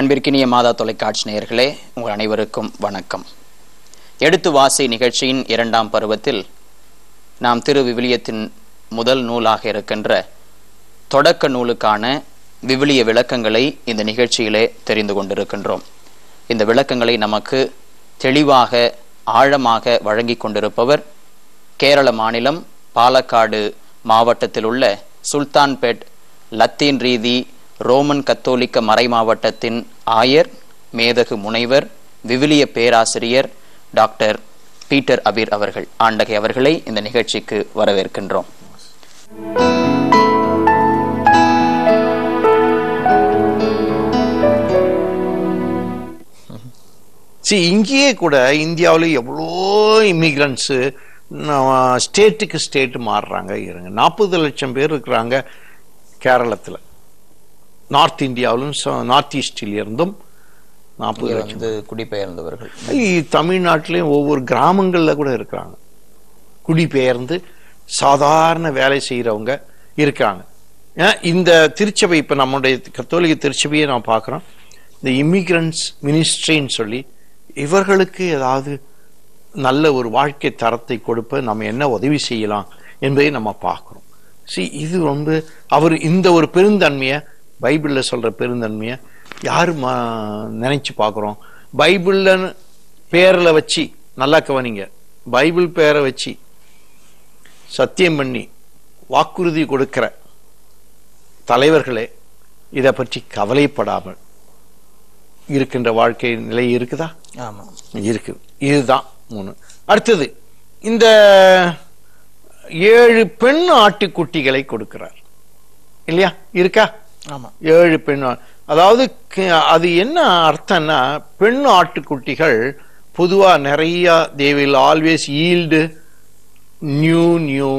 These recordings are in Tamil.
அன்பிற்கினிய மாதா தொலைக்காட்சி நேயர்களே உங்கள் அனைவருக்கும் வணக்கம் எடுத்து வாசி நிகழ்ச்சியின் இரண்டாம் பருவத்தில் நாம் திரு விவிலியத்தின் முதல் நூலாக இருக்கின்ற தொடக்க நூலுக்கான விவிலிய விளக்கங்களை இந்த நிகழ்ச்சியிலே தெரிந்து கொண்டிருக்கின்றோம் இந்த விளக்கங்களை நமக்கு தெளிவாக ஆழமாக வழங்கி கொண்டிருப்பவர் கேரள மாநிலம் பாலக்காடு மாவட்டத்தில் உள்ள சுல்தான்பேட் லத்தீன் ரீதி ரோமன் கத்தோலிக்க மறை மாவட்டத்தின் ஆயர் மேதகு முனைவர் விவிலிய பேராசிரியர் டாக்டர் பீட்டர் அபீர் அவர்கள் ஆண்டகை அவர்களை இந்த நிகழ்ச்சிக்கு வரவேற்கின்றோம் சி இங்கேயே கூட இந்தியாவில் எவ்வளோ இமிக்ரண்ட்ஸு ஸ்டேட்டுக்கு ஸ்டேட்டு மாறுறாங்க இருங்க நாற்பது லட்சம் பேர் இருக்கிறாங்க கேரளத்தில் நார்த் இந்தியாவிலும் நார்த் ஈஸ்டில் இருந்தும் நாற்பது இங்கே லட்சம் வந்து குடிபெயர்ந்தவர்கள் இ- தமிழ்நாட்டிலையும் ஒவ்வொரு கிராமங்களில் கூட இருக்கிறாங்க குடிபெயர்ந்து சாதாரண வேலை செய்கிறவங்க இருக்காங்க ஏன் இந்த திருச்சபை இப்போ நம்முடைய கத்தோலிக்க திருச்சபையை நான் பார்க்குறோம் இந்த இமிக்ரண்ட்ஸ் மினிஸ்ட்ரின்னு சொல்லி இவர்களுக்கு ஏதாவது நல்ல ஒரு வாழ்க்கை தரத்தை கொடுப்ப நம்ம என்ன உதவி செய்யலாம் என்பதை நம்ம பார்க்குறோம் see இது ரொம்ப அவர் இந்த ஒரு பெருந்தன்மையை பைபிளில் சொல்கிற பெருந்தன்மையை யார் மா நினைச்சு பார்க்குறோம் பைபிளில் பேரில் வச்சு நல்லா கவனிங்க பைபிள் பேரை வச்சு சத்தியம் பண்ணி வாக்குறுதி கொடுக்கிற தலைவர்களே இதை பற்றி கவலைப்படாமல் இருக்கின்ற வாழ்க்கை நிலை இருக்குதா ஆமா இருக்கு இதுதான் மூணு அடுத்தது இந்த ஏழு பெண் ஆட்டுக்குட்டிகளை கொடுக்கிறார் இல்லையா இருக்கா ஆமா ஏழு பெண் ஆ- அதாவது க- அது என்ன அர்த்தம்னா பெண் ஆட்டுக்குட்டிகள் பொதுவா நிறைய they will always yield new new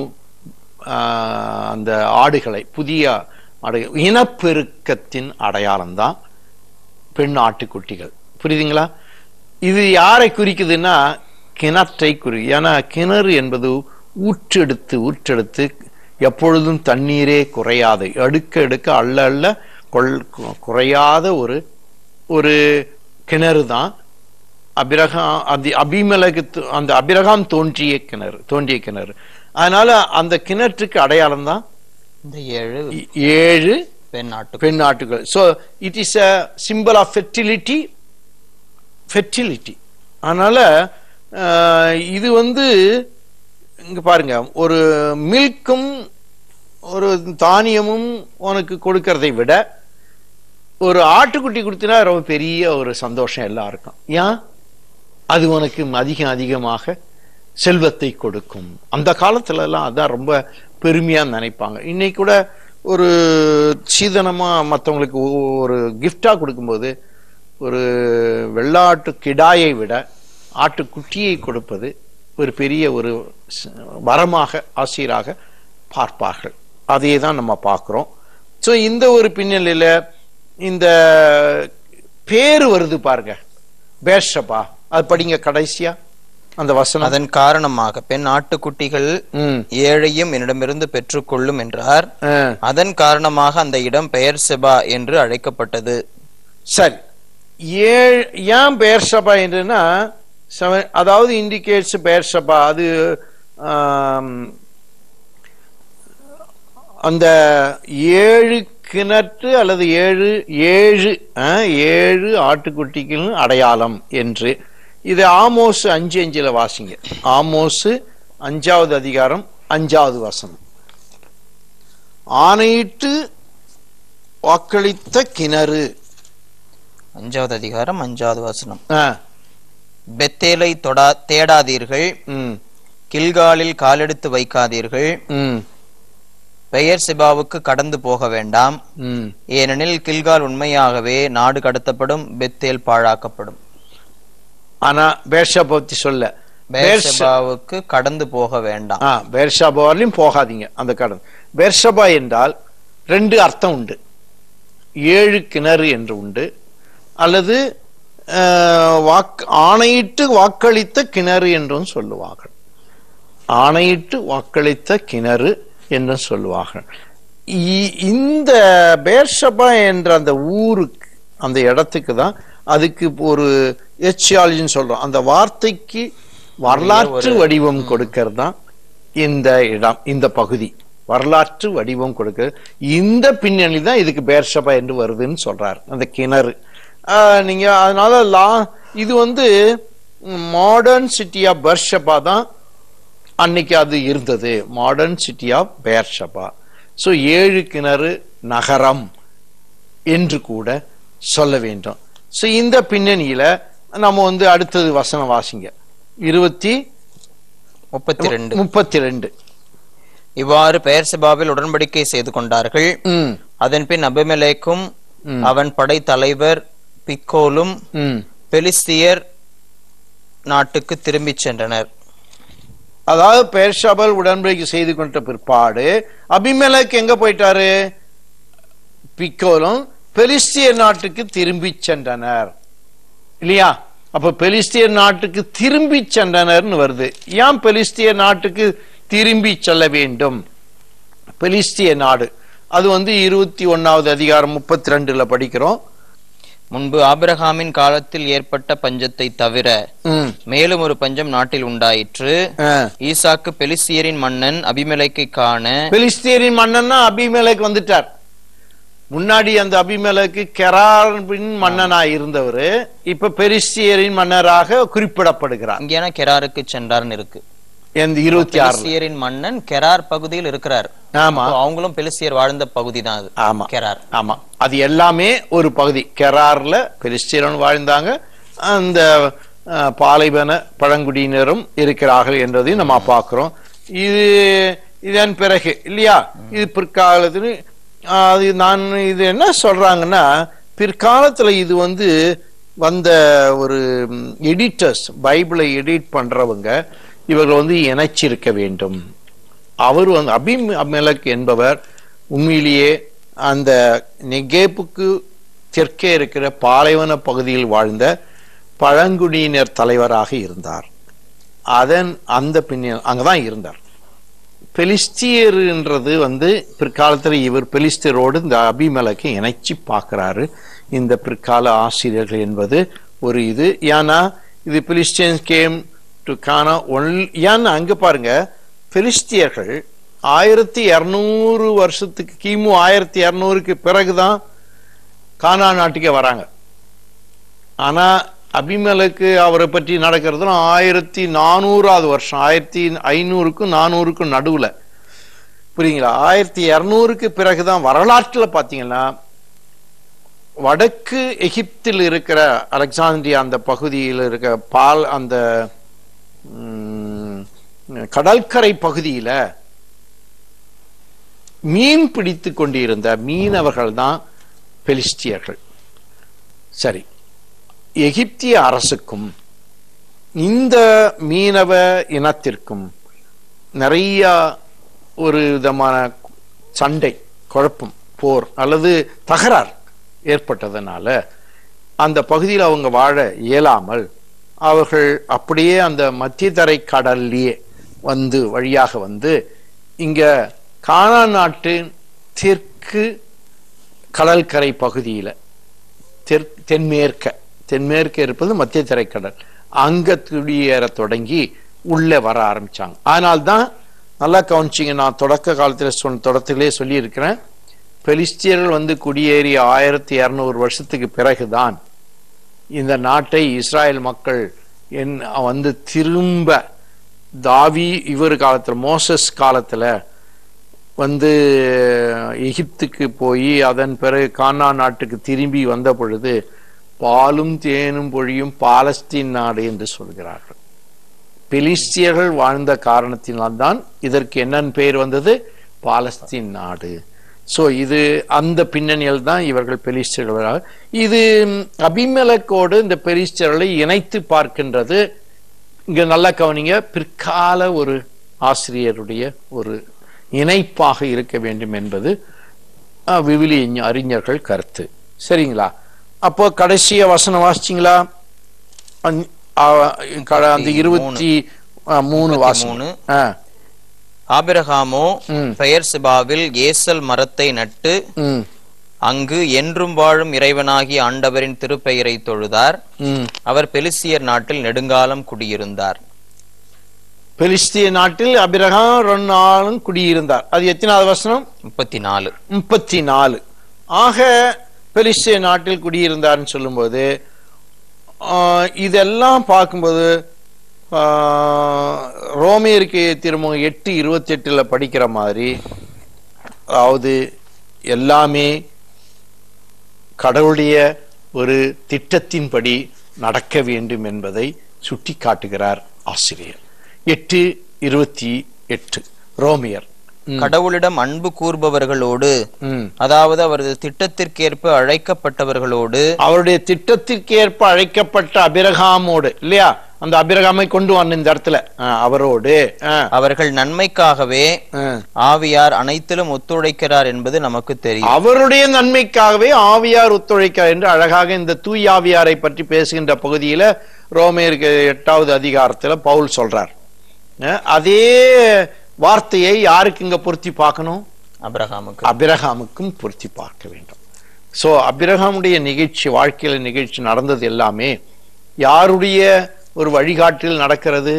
அந்த ஆடுகளை புதிய ஆடுகள் இனப்பெருக்கத்தின் அடையாளம் தான் பெண் ஆட்டுக்குட்டிகள் புரியுதுங்களா இது யாரை குறிக்குதுன்னா கிணற்றை குறி ஏன்னா கிணறு என்பது ஊற்றெடுத்து ஊற்றெடுத்து எப்பொழுதும் தண்ணீரே குறையாது எடுக்க எடுக்க அள்ள அள்ள கொள் கு- குறையாத ஒரு ஒரு கிணறு தான் அபிரகாம் அது அபிமலகு அந்த அபிரகாம் தோன்றிய கிணறு தோன்றிய கிணறு அதனால அந்த கிணற்றுக்கு அடையாளம் தான் இந்த ஏழு ஏழு பெண் நாட்டு பெண் ஆட்டுகள் so it is a simple of fertility fertility அதனால அஹ், இது வந்து இங்க பாருங்க ஒரு மில்க்கும் ஒரு தானியமும் உனக்கு கொடுக்கறதை விட ஒரு ஆட்டுக்குட்டி கொடுத்தினா ரொம்ப பெரிய ஒரு சந்தோஷம் எல்லாருக்கும் ஏன் அது உனக்கு அதிகம் அதிகமாக செல்வத்தை கொடுக்கும் அந்த காலத்துல எல்லாம் அதான் ரொம்ப பெருமையா நினைப்பாங்க இன்னைக்கு கூட ஒரு சீதனமா மற்றவங்களுக்கு ஒரு gift-ஆ கொடுக்கும்போது ஒரு வெள்ளாட்டு கிடாயை விட ஆட்டுக்குட்டியை கொடுப்பது ஒரு பெரிய ஒரு ச- வரமாக ஆசிரியராக பார்ப்பார்கள் அதையே தான் நம்ம பார்க்கிறோம் ஸோ இந்த ஒரு பின்னணியில இந்த பேரு வருது பாருங்க பேர்ஷபா அது படிங்க கடைசியா அந்த வசனம் அதன் காரணமாக பெண் ஆட்டுக்குட்டிகள் ம் ஏழையும் என்னிடமிருந்து பெற்றுக்கொள்ளும் என்றார் ஆ, அதன் காரணமாக அந்த இடம் பெயர் செபா என்று அழைக்கப்பட்டது சரி ஏழு ஏன் பேர்ஷபா என்றுன்னா செவன் அதாவது இண்டிகேட்ஸ் பேர்ஷபா அது ஆம், அந்த ஏழு கிணற்று அல்லது ஏழு ஏழு ஆ, ஏழு ஆட்டுக்குட்டிகளின் அடையாளம் என்று இது ஆமோஸ் அஞ்சு அஞ்சுல வாசிங்க ஆமோஸ் அஞ்சாவது அதிகாரம் அஞ்சாவது வசனம் ஆணையிட்டு வாக்களித்த கிணறு அஞ்சாவது அதிகாரம் அஞ்சாவது வசனம் ஆ, பெத்தேலை தொடா தேடாதீர்கள் ம், கில்காலில் காலெடுத்து வைக்காதீர்கள் ம், பெயர் செபாவுக்கு கடந்து போக வேண்டாம் ம். ஏனெனில் கில்கால் உண்மையாகவே நாடு கடத்தப்படும் பெத்தேல் பாழாக்கப்படும் ஆனா பேர்ஷா பத்தி சொல்ல பெயர் பேர்ஷ- செபாவுக்கு கடந்து போக வேண்டாம் ஆ பேர்ஷாபா வரலையும் போகாதீங்க அந்த கடன் பேர்ஷபா என்றால் ரெண்டு அர்த்தம் உண்டு ஏழு கிணறு என்று உண்டு அல்லது அஹ், வாக்கு ஆணையிட்டு வாக்களித்த கிணறு என்றும் சொல்லுவார்கள் ஆணையிட்டு வாக்களித்த கிணறு என்றும் சொல்லுவார்கள் இ- இந்த பேர்ஷபா என்ற அந்த ஊருக்கு அந்த இடத்துக்கு தான் அதுக்கு ஒரு எச்சியாலஜின்னு சொல்றோம் அந்த வார்த்தைக்கு வரலாற்று வடிவம் கொடுக்கறது தான் இந்த இடம் இந்த பகுதி வரலாற்று வடிவம் கொடுக்க இந்த பின்னணி தான் இதுக்கு பேர்ஷபா என்று வருதுன்னு சொல்றாரு அந்த கிணறு ஆஹ் நீங்க அதனால லா இது வந்து மாடர்ன் சிட்டி ஆஃப் பெர்ஷபா தான் அன்னைக்கு அது இருந்தது modern city of Beersheba so ஏழு கிணறு நகரம் என்று கூட சொல்ல வேண்டும் ஸோ இந்த பின்னணியில நம்ம வந்து அடுத்தது வசனம் வாசிங்க இருபத்தி முப்பத்தி ரெண்டு முப்பத்தி ரெண்டு இவ்வாறு பெயர் சபாவில் உடன்படிக்கை செய்து கொண்டார்கள் ம் அதன் பின் அபிமெலேக்கும் ம். அவன் படை தலைவர் பிக்கோலும் ம் பெலிஸ்தியர் நாட்டுக்கு திரும்பிச் சென்றனர் அதாவது பேர்ஷாபல் உடன்படிக்கை செய்து கொண்ட பிற்பாடு அபிமெலக் எங்க போயிட்டாரு பிக்கோலும் பெலிஸ்திய நாட்டுக்கு திரும்பி சென்றனர் இல்லையா அப்ப பெலிஸ்திய நாட்டுக்கு திரும்பி சென்றனர்னு வருது ஏன் பெலிஸ்திய நாட்டுக்கு திரும்பி செல்ல வேண்டும் பெலிஸ்திய நாடு அது வந்து இருபத்தி ஒன்னாவது அதிகாரம் முப்பத்தி ரெண்டுல படிக்கிறோம் முன்பு ஆபிரகாமின் காலத்தில் ஏற்பட்ட பஞ்சத்தை தவிர ம் மேலும் ஒரு பஞ்சம் நாட்டில் உண்டாயிற்று ஆ. ஈசாக்கு பெலிஸ்தியரின் மன்னன் அபிமெலேக்கை காண பெலிஸ்தியரின் மன்னன்னா அபிமெலக் வந்துட்டார் முன்னாடி அந்த அபிமெலக்கு கெராரின் மன்னனா இருந்தவர் இப்ப பெலிஸ்தியரின் மன்னராக குறிப்பிடப்படுகிறார் இங்கேனா கெராருக்கு சென்றார்னு இருக்கு இந்த இருபத்தி ஆறுல பெலிஸ்தியரின் மன்னன் கெரார் பகுதியில் இருக்கிறார் ஆமா அப்போ அவங்களும் பெலிஸ்தியர் வாழ்ந்த பகுதி தான் அது ஆமா கெரார் ஆமா அது எல்லாமே ஒரு பகுதி கெரார்ல பெலிஸ்தியரன் வாழ்ந்தாங்க அந்த அஹ், பாலைவன பழங்குடியினரும் இருக்கிறார்கள் என்றதையும் நம்ம பார்க்கிறோம் இது இதன் பிறகு இல்லையா இது பிற்காலத்தில் அஹ், அது நான் இது என்ன சொல்றாங்கன்னா பிற்காலத்துல இது வந்து வந்த ஒரு எடிட்டர்ஸ் பைபிளை எடிட் பண்றவங்க இவர்கள் வந்து இணைச்சிருக்க வேண்டும் அவர் வந்து அபிமெலக் என்பவர் உண்மையிலேயே அந்த நெகேப்புக்கு தெற்கே இருக்கிற பாலைவன பகுதியில் வாழ்ந்த பழங்குடியினர் தலைவராக இருந்தார் அதன் அந்த பின்ன அங்கதான் இருந்தார் பெலிஸ்தியர்ன்றது வந்து பிற்காலத்தில் இவர் பெலிஸ்தியரோடு இந்த அபிமலக்கை இணைச்சி பார்க்கிறாரு இந்த பிற்கால ஆசிரியர்கள் என்பது ஒரு இது ஏன்னா இது Philistines came to Canaan one ஏன்னா அங்க பாருங்க பெலிஸ்தியர்கள் ஆயிரத்தி இருநூறு வருஷத்துக்கு கிமு ஆயிரத்தி இருநூறுக்கு பிறகுதான் கானா நாட்டுக்கே வராங்க ஆனா அபிமலுக்கு அவரை பற்றி நடக்கிறதுல ஆயிரத்தி நானூறாவது வருஷம் ஆயிரத்தி ஐநூறுக்கும் நானூறுக்கும் நடுவுல புரியுங்களா ஆயிரத்தி இருநூறுக்கு பிறகுதான் வரலாற்றுல பாத்தீங்கன்னா வடக்கு எகிப்தில் இருக்கிற அலெக்சாந்திரியா அந்த பகுதியில் இருக்க பால் அந்த ம், கடற்கரை பகுதியில மீன் பிடித்து கொண்டிருந்த மீனவர்கள் தான் பெலிஸ்டியர்கள் சரி எகிப்திய அரசுக்கும் இந்த மீனவ இனத்திற்கும் நிறைய ஒரு விதமான சண்டை குழப்பம் போர் அல்லது தகராறு ஏற்பட்டதனால அந்த பகுதியில் அவங்க வாழ இயலாமல் அவர்கள் அப்படியே அந்த மத்திய தரை கடல்லையே வந்து வழியாக வந்து இங்க கானா நாட்டின் தெற்கு கடற்கரை பகுதியில தெற் தென்மேற்க தென்மேற்க இருப்பது மத்திய தரைக்கடல் அங்க குடியேற தொடங்கி உள்ளே வர ஆரம்பிச்சாங்க அதனால்தான் நல்லா கவனிச்சிங்க நான் தொடக்க காலத்தில் சொன்ன தொடக்கத்திலே சொல்லியிருக்கிறேன் பெலிஸ்தியர்கள் வந்து குடியேறிய ஆயிரத்தி இருநூறு வருஷத்துக்கு பிறகுதான் இந்த நாட்டை இஸ்ராயல் மக்கள் என் வந்து திரும்ப தாவி இவர் காலத்துல மோசஸ் காலத்துல வந்து எகிப்துக்கு போய் அதன் பிறகு கானா நாட்டுக்கு திரும்பி வந்த பொழுது பாலும் தேனும் பொழியும் பாலஸ்தீன் நாடு என்று சொல்கிறார்கள் பெலிஸ்தியர்கள் வாழ்ந்த காரணத்தினால்தான் இதற்கு என்னன்னு பெயர் வந்தது பாலஸ்தீன் நாடு சோ இது அந்த பின்னணியில் தான் இவர்கள் பெலிஸ்தியர்கள் இது அபிமலக்கோடு இந்த பெலிஸ்தியர்களை இணைத்து பார்க்கின்றது இங்க நல்லா கவனிங்க பிற்கால ஒரு ஆசிரியருடைய ஒரு இணைப்பாக இருக்க வேண்டும் என்பது அஹ், விவிலிய அறிஞர்கள் கருத்து சரிங்களா அப்போ கடைசிய வசனம் வாசிச்சிங்களா அந்- அ- க- அந்த இருபத்தி அஹ், மூணு வாசம் மூணு. ஆ ஆபிரகாமோ ம். பெயர் சிபாவில் ஏசல் மரத்தை நட்டு ம் அங்கு என்றும் வாழும் இறைவனாகிய ஆண்டவரின் திருப்பெயரை தொழுதார் ம். அவர் பெலிஸ்தியர் நாட்டில் நெடுங்காலம் குடியிருந்தார் பெலிஸ்திய நாட்டில் அபிரகாம் ரெண்டு நாளும் குடியிருந்தார் அது எத்தனாவது வசனம் முப்பத்தி நாலு முப்பத்தி நாலு ஆக பெலிஸ்திய நாட்டில் குடியிருந்தார்னு சொல்லும்போது ஆஹ், இதெல்லாம் பார்க்கும்போது ஆஹ், ரோமியருக்கு திரும்ப எட்டு இருபத்தி எட்டுல படிக்கிற மாதிரி அதாவது எல்லாமே கடவுளுடைய ஒரு திட்டத்தின்படி நடக்க வேண்டும் என்பதை சுட்டி காட்டுகிறார் ஆசிரியர் எட்டு இருபத்தி எட்டு ரோமியர் ம், கடவுளிடம் அன்பு கூர்பவர்களோடு ம். அதாவது அவரது திட்டத்திற்கேற்ப அழைக்கப்பட்டவர்களோடு அவருடைய திட்டத்திற்கேற்ப அழைக்கப்பட்ட அபிரகாமோடு இல்லையா அந்த அபிரகாமை கொண்டு வந்த இந்த இடத்துல ஆ, அவரோடு ஆ, அவர்கள் நன்மைக்காகவே ஆ. ஆவியார் அனைத்திலும் ஒத்துழைக்கிறார் என்பது நமக்கு தெரியும் அவருடைய நன்மைக்காகவே ஆவியார் ஒத்துழைக்கிறார் என்று அழகாக இந்த தூய் ஆவியாரை பற்றி பேசுகின்ற பகுதியில ரோமையருக்கு எட்டாவது அதிகாரத்துல பவுல் சொல்றார் அஹ், அதே வார்த்தையை யாருக்கு இங்க பொருத்தி பார்க்கணும் அபிரகாமுக்கு அபிரகாமுக்கும் பொருத்தி பார்க்க வேண்டும் சோ அபிரகாமுடைய நிகழ்ச்சி வாழ்க்கையில நிகழ்ச்சி நடந்தது எல்லாமே யாருடைய ஒரு வழிகாட்டில் நடக்கிறது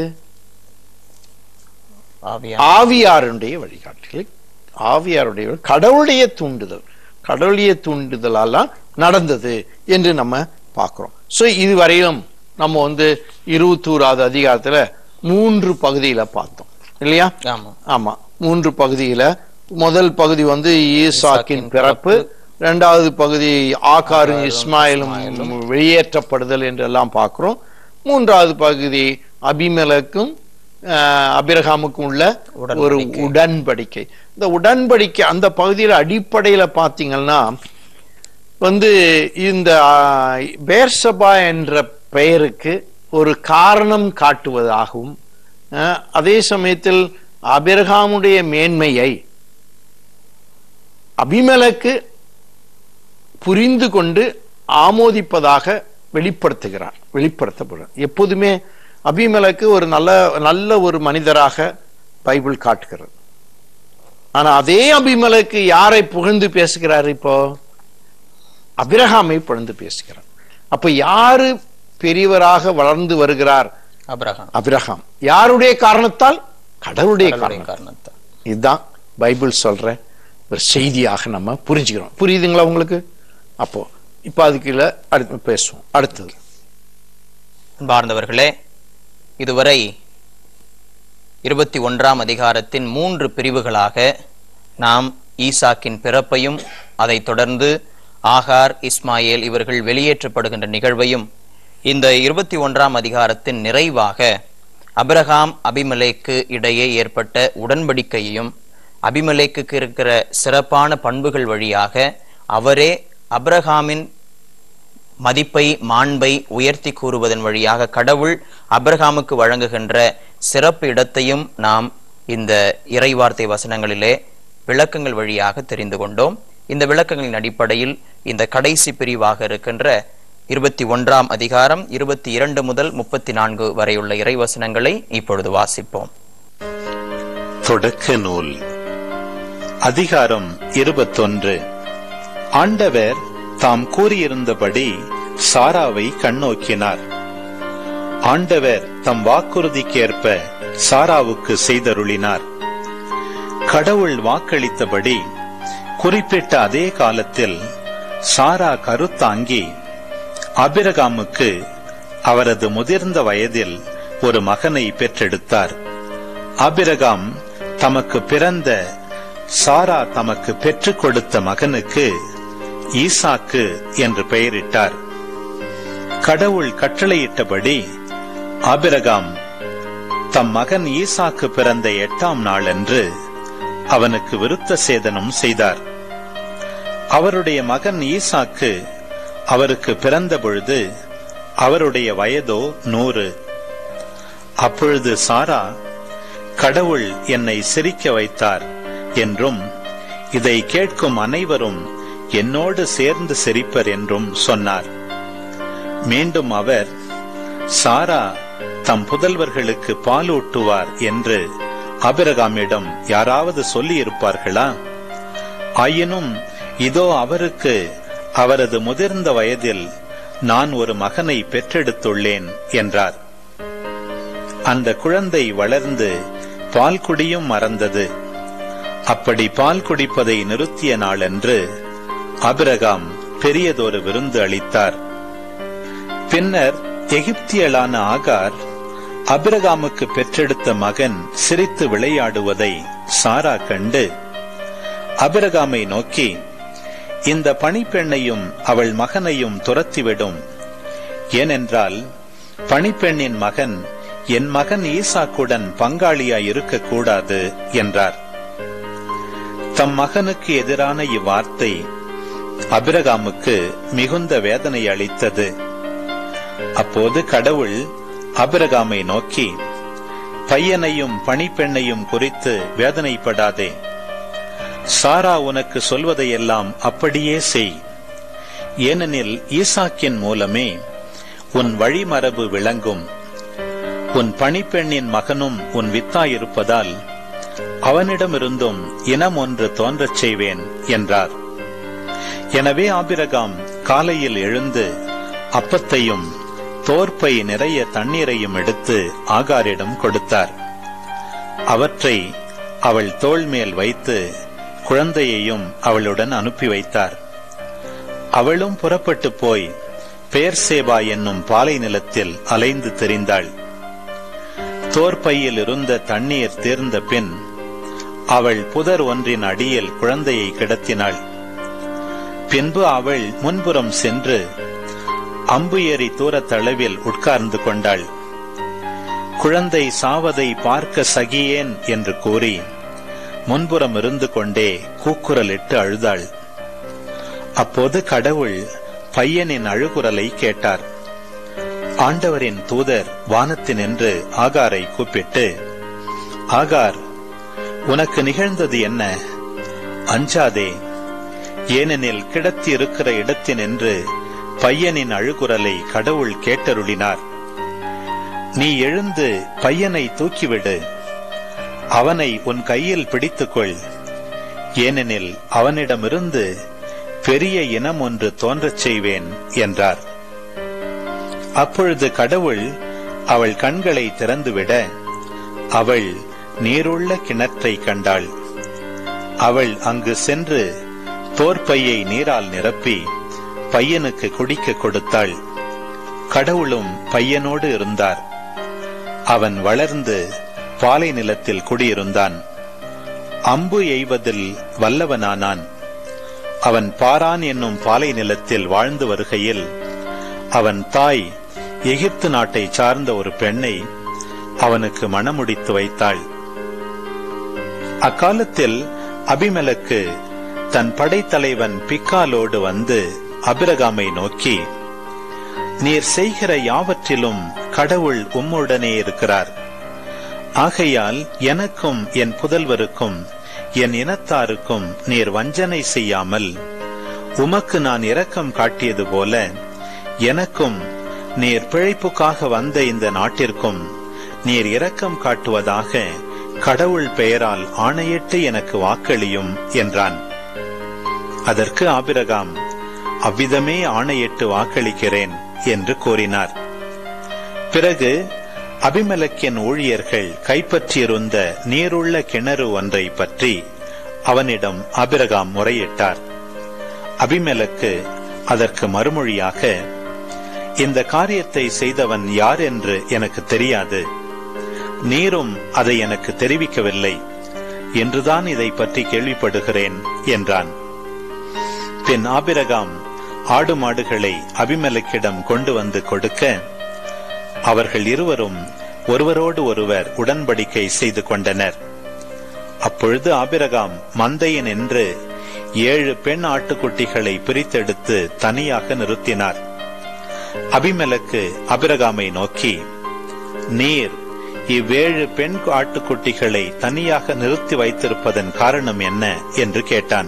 ஆவியார் ஆவியாருடைய வழிகாட்டில் ஆவியாருடைய வழி- கடவுளுடைய தூண்டுதல் கடவுளுடைய தூண்டுதலால நடந்தது என்று நம்ம பார்க்கிறோம் சோ இதுவரையிலும் நம்ம வந்து இருபத்தோராவது அதிகாரத்துல மூன்று பகுதியில பார்த்தோம் இல்லையா ஆமா ஆமா மூன்று பகுதியில முதல் பகுதி வந்து ஈசாக்கின் பிறப்பு இரண்டாவது பகுதி ஆகாரும் இஸ்மாயிலும் வெளியேற்றப்படுதல் என்றெல்லாம் பார்க்கிறோம் மூன்றாவது பகுதி அபிமெலக்கும் ஆஹ், அபிரகாமுக்கும் உள்ள ஒரு உடன்படிக்கை இந்த உடன்படிக்கை அந்த பகுதியில அடிப்படையில பாத்தீங்கன்னா வந்து இந்த ஆஹ், பேர்சபா என்ற பெயருக்கு ஒரு காரணம் காட்டுவதாகவும் அஹ், அதே சமயத்தில் அபிரகாமுடைய மேன்மையை அபிமெலக்கு புரிந்து கொண்டு ஆமோதிப்பதாக வெளிப்படுத்துகிறார் வெளிப்படுத்தப்படுறார் எப்போதுமே அபிமெலக்கு ஒரு நல்ல நல்ல ஒரு மனிதராக பைபிள் காட்டுகிறது ஆனா அதே அபிமெலக்கு யாரை புகழ்ந்து பேசுகிறார் இப்போ அபிரகாமை புகழ்ந்து பேசுகிறார் அப்ப யாரு பெரியவராக வளர்ந்து வருகிறார் அபிரகாம் அபிரகாம் யாருடைய காரணத்தால் கடவுளுடைய கடவுளுடைய காரணம் காரணத்தால் இதுதான் பைபிள் சொல்ற ஒரு செய்தியாக நம்ம புரிஞ்சுக்கிறோம் புரியுதுங்களா உங்களுக்கு அப்போ இப்ப அதுக்குள்ள அடுத்து பேசுவோம் அடுத்தது அன்பார்ந்தவர்களே இதுவரை இருபத்தி ஒன்றாம் அதிகாரத்தின் மூன்று பிரிவுகளாக நாம் ஈசாக்கின் பிறப்பையும் அதைத் தொடர்ந்து ஆகார் இஸ்மாயேல் இவர்கள் வெளியேற்றப்படுகின்ற நிகழ்வையும் இந்த இருபத்தி ஒன்றாம் அதிகாரத்தின் நிறைவாக அபிரகாம் அபிமலேக்கு இடையே ஏற்பட்ட உடன்படிக்கையையும் அபிமலேக்குக்கு இருக்கிற சிறப்பான பண்புகள் வழியாக அவரே அபிரகாமின் மதிப்பை மாண்பை உயர்த்தி கூறுவதன் வழியாக கடவுள் அபிரகாமுக்கு வழங்குகின்ற சிறப்பு இடத்தையும் நாம் இந்த இறைவார்த்தை வசனங்களிலே விளக்கங்கள் வழியாக தெரிந்து கொண்டோம் இந்த விளக்கங்களின் அடிப்படையில் இந்த கடைசி பிரிவாக இருக்கின்ற இருபத்தி ஒன்றாம் அதிகாரம் இருபத்தி இரண்டு முதல் முப்பத்தி நான்கு வரையுள்ள இறைவசனங்களை இப்பொழுது வாசிப்போம் தொடக்க நூல் அதிகாரம் இருபத்தொன்று ஆண்டவர் தாம் கூறியிருந்தபடி சாராவை கண்ணோக்கினார் ஆண்டவர் தம் வாக்குறுதிக்கேற்ப சாராவுக்கு செய்தருளினார் கடவுள் வாக்களித்தபடி குறிப்பிட்ட அதே காலத்தில் சாரா கருத்தாங்கி அபிரகாமுக்கு அவரது முதிர்ந்த வயதில் ஒரு மகனை பெற்றெடுத்தார் அபிரகாம் தமக்கு பிறந்த சாரா தமக்கு பெற்றுக் கொடுத்த மகனுக்கு ஈசாக்கு என்று பெயரிட்டார் கடவுள் கட்டளையிட்டபடி ஆபிரகாம் தம் மகன் ஈசாக்கு பிறந்த எட்டாம் நாளன்று அவனுக்கு விருத்த சேதனம் செய்தார் அவருடைய மகன் ஈசாக்கு அவருக்கு பிறந்த பொழுது அவருடைய வயதோ நூறு அப்பொழுது சாரா கடவுள் என்னை சிரிக்க வைத்தார் என்றும் இதை கேட்கும் அனைவரும் என்னோடு சேர்ந்து சிரிப்பர் என்றும் சொன்னார் மீண்டும் அவர் சாரா தம் புதல்வர்களுக்கு பாலூட்டுவார் என்று அபிரகாமிடம் யாராவது சொல்லியிருப்பார்களா ஆயினும் இதோ அவருக்கு அவரது முதிர்ந்த வயதில் நான் ஒரு மகனை பெற்றெடுத்துள்ளேன் என்றார் அந்த குழந்தை வளர்ந்து பால் குடியும் மறந்தது அப்படி பால் குடிப்பதை நிறுத்திய நாளன்று அபிரகாம் பெரியதொரு விருந்து அளித்தார் பின்னர் எகிப்தியளான ஆகார் அபிரகாமுக்கு பெற்றெடுத்த மகன் சிரித்து விளையாடுவதை சாரா கண்டு அபிரகாமை நோக்கி இந்த பணிப்பெண்ணையும் அவள் மகனையும் துரத்திவிடும் ஏனென்றால் பணிப்பெண்ணின் மகன் என் மகன் ஈசாக்குடன் பங்காளியாய் இருக்கக்கூடாது என்றார் தம் மகனுக்கு எதிரான இவ்வார்த்தை அபிரகாமுக்கு மிகுந்த வேதனை அளித்தது அப்போது கடவுள் அபிரகாமை நோக்கி பையனையும் பணிப்பெண்ணையும் குறித்து வேதனைப்படாதே சாரா உனக்கு சொல்வதையெல்லாம் அப்படியே செய் ஏனெனில் ஈசாக்கின் மூலமே உன் வழிமரபு விளங்கும் உன் பணிப்பெண்ணின் மகனும் உன் வித்தாயிருப்பதால் அவனிடமிருந்தும் இனம் ஒன்று தோன்றச் செய்வேன் என்றார் எனவே ஆபிரகாம் காலையில் எழுந்து அப்பத்தையும் தோற்பை நிறைய தண்ணீரையும் எடுத்து ஆகாரிடம் கொடுத்தார் அவற்றை அவள் தோள் மேல் வைத்து குழந்தையையும் அவளுடன் அனுப்பி வைத்தார் அவளும் புறப்பட்டு போய் பேர்சேபா என்னும் பாலை நிலத்தில் அலைந்து திரிந்தாள் தோற்பையில் இருந்த தண்ணீர் தீர்ந்த பின் அவள் புதர் ஒன்றின் அடியில் குழந்தையை கிடத்தினாள் பின்பு அவள் முன்புறம் சென்று அம்பு ஏறி தூரத்தளவில் உட்கார்ந்து கொண்டாள் குழந்தை சாவதை பார்க்க சகியேன் என்று கூறி முன்புறம் இருந்து கொண்டே கூக்குரலிட்டு அழுதாள் அப்போது கடவுள் பையனின் அழுகுரலை கேட்டார் ஆண்டவரின் தூதர் வானத்தினின்று ஆகாரை கூப்பிட்டு ஆகார் உனக்கு நிகழ்ந்தது என்ன அஞ்சாதே ஏனெனில் கிடத்தி இருக்கிற இடத்தினின்று பையனின் அழுகுரலை கடவுள் கேட்டருளினார் நீ எழுந்து பையனை தூக்கிவிடு அவனை உன் கையில் பிடித்துக்கொள் ஏனெனில் அவனிடமிருந்து பெரிய இனம் ஒன்று தோன்றச் செய்வேன் என்றார் அப்பொழுது கடவுள் அவள் கண்களை திறந்துவிட அவள் நீருள்ள கிணற்றை கண்டாள் அவள் அங்கு சென்று தோற்பையை நீரால் நிரப்பி பையனுக்கு குடிக்க கொடுத்தாள் கடவுளும் பையனோடு இருந்தார் அவன் வளர்ந்து பாலை நிலத்தில் குடியிருந்தான் அம்பு எய்வதில் வல்லவனானான் அவன் பாரான் என்னும் பாலை நிலத்தில் வாழ்ந்து வருகையில் அவன் தாய் எகிப்து நாட்டை சார்ந்த ஒரு பெண்ணை அவனுக்கு மணமுடித்து வைத்தாள் அக்காலத்தில் அபிமெலக்கு தன் படைத்தலைவன் பிக்காலோடு வந்து அபிரகாமை நோக்கி நீர் செய்கிற யாவற்றிலும் கடவுள் உம்முடனே இருக்கிறார் ஆகையால் எனக்கும் என் புதல்வருக்கும் என் இனத்தாருக்கும் நீர் வஞ்சனை செய்யாமல் உமக்கு நான் இரக்கம் காட்டியது போல எனக்கும் நீர் பிழைப்புக்காக வந்த இந்த நாட்டிற்கும் நீர் இரக்கம் காட்டுவதாக கடவுள் பெயரால் ஆணையிட்டு எனக்கு வாக்களியும் என்றான் அதற்கு ஆபிரகாம் அவ்விதமே ஆணையிட்டு வாக்களிக்கிறேன் என்று கூறினார் பிறகு அபிமலக்கின் ஊழியர்கள் கைப்பற்றியிருந்த நீருள்ள கிணறு ஒன்றை பற்றி அவனிடம் அபிரகாம் முறையிட்டார் அபிமெலக்கு அதற்கு மறுமொழியாக இந்த காரியத்தை செய்தவன் யார் என்று எனக்கு தெரியாது நீரும் அதை எனக்கு தெரிவிக்கவில்லை என்றுதான் இதை பற்றி கேள்விப்படுகிறேன் என்றான் பின் ஆபிரகாம் ஆடு மாடுகளை அபிமெலக்கிடம் கொண்டு வந்து கொடுக்க அவர்கள் இருவரும் ஒருவரோடு ஒருவர் உடன்படிக்கை செய்து கொண்டனர் அப்பொழுது ஆபிரகாம் மந்தையின் என்று ஏழு பெண் ஆட்டுக்குட்டிகளை பிரித்தெடுத்து தனியாக நிறுத்தினார் அபிமெலக்கு அபிரகாமை நோக்கி நீர் இவ்வேழு பெண் ஆட்டுக்குட்டிகளை தனியாக நிறுத்தி வைத்திருப்பதன் காரணம் என்ன என்று கேட்டான்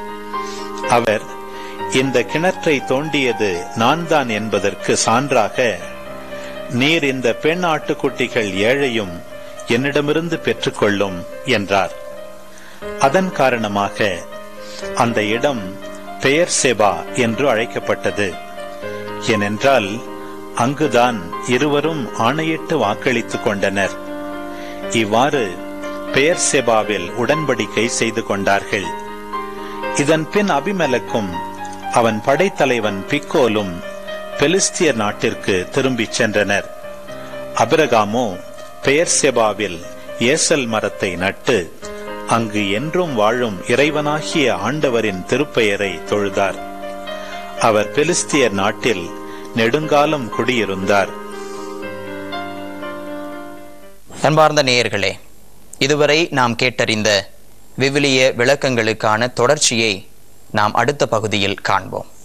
அவர் இந்த கிணற்றை தோண்டியது நான் தான் என்பதற்கு சான்றாக நீர் இந்த பெண் ஆட்டுக்குட்டிகள் ஏழையும் என்னிடமிருந்து பெற்றுக்கொள்ளும் என்றார் அதன் காரணமாக அந்த இடம் பெயர் செபா என்று அழைக்கப்பட்டது ஏனென்றால் அங்குதான் இருவரும் ஆணையிட்டு வாக்களித்துக் கொண்டனர் இவ்வாறு பெயர் செபாவில் உடன்படிக்கை செய்து கொண்டார்கள் இதன் பின் அபிமெலக்கும் அவன் படைத்தலைவன் பிக்கோலும் பெலிஸ்தியர் நாட்டிற்கு திரும்பிச் சென்றனர் அபிரகாமோ பெயர் செபாவில் ஏசல் மரத்தை நட்டு அங்கு என்றும் வாழும் இறைவனாகிய ஆண்டவரின் திருப்பெயரை தொழுதார் அவர் பெலிஸ்தியர் நாட்டில் நெடுங்காலம் குடியிருந்தார் அன்பார்ந்த நேயர்களே இதுவரை நாம் கேட்டறிந்த விவிலிய விளக்கங்களுக்கான தொடர்ச்சியை நாம் அடுத்த பகுதியில் காண்போம்